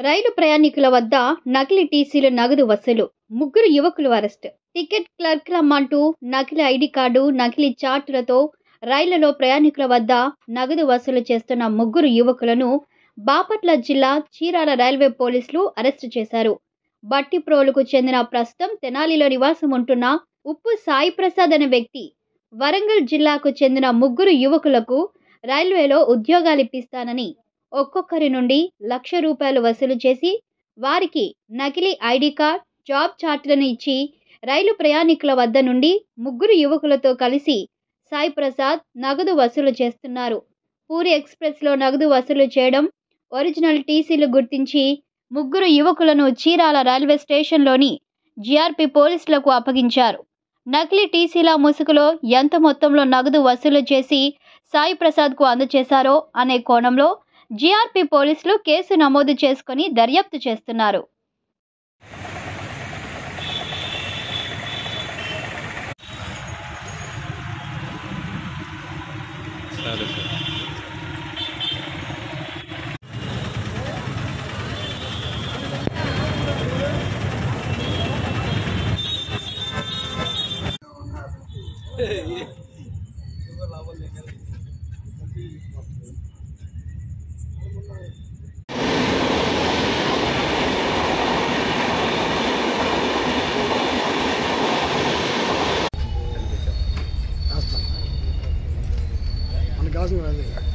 రైలు ప్రయాణికుల వద్ద నకిలీ టీసీలు నగదు వసూలు ముగ్గురు యువకులు అరెస్ట్ టికెట్ క్లర్క్ రమ్మంటూ నకిలీ ఐడి కార్డు నకిలీ చార్టులతో రైళ్లలో ప్రయాణికుల వద్ద నగదు వసూలు చేస్తున్న ముగ్గురు యువకులను బాపట్ల జిల్లా చీరాల రైల్వే పోలీసులు అరెస్టు చేశారు బట్టిప్రోలుకు చెందిన ప్రస్తుతం తెనాలిలో నివాసం ఉంటున్న ఉప్పు సాయి ప్రసాద్ అనే వ్యక్తి వరంగల్ జిల్లాకు చెందిన ముగ్గురు యువకులకు రైల్వేలో ఉద్యోగాలు ఇప్పిస్తానని ఒక్కొక్కరి నుండి లక్ష రూపాయలు వసూలు చేసి వారికి నకిలీ ఐడి కార్డ్ జాబ్ చార్ట్లను ఇచ్చి రైలు ప్రయాణికుల వద్ద నుండి ముగ్గురు యువకులతో కలిసి సాయి ప్రసాద్ నగదు వసూలు చేస్తున్నారు పూరి ఎక్స్ప్రెస్లో నగదు వసూలు చేయడం ఒరిజినల్ టీసీలు గుర్తించి ముగ్గురు యువకులను చీరాల రైల్వే స్టేషన్లోని జీఆర్పీ పోలీసులకు అప్పగించారు నకిలీ టీసీల ముసుగులో ఎంత మొత్తంలో నగదు వసూలు చేసి సాయి ప్రసాద్కు అందజేశారో అనే కోణంలో జీఆర్పీ పోలీసులు కేసు నమోదు చేసుకుని దర్యాప్తు చేస్తున్నారు సరే సార్ వేస్తాను మనకు కావాల్సిన అదే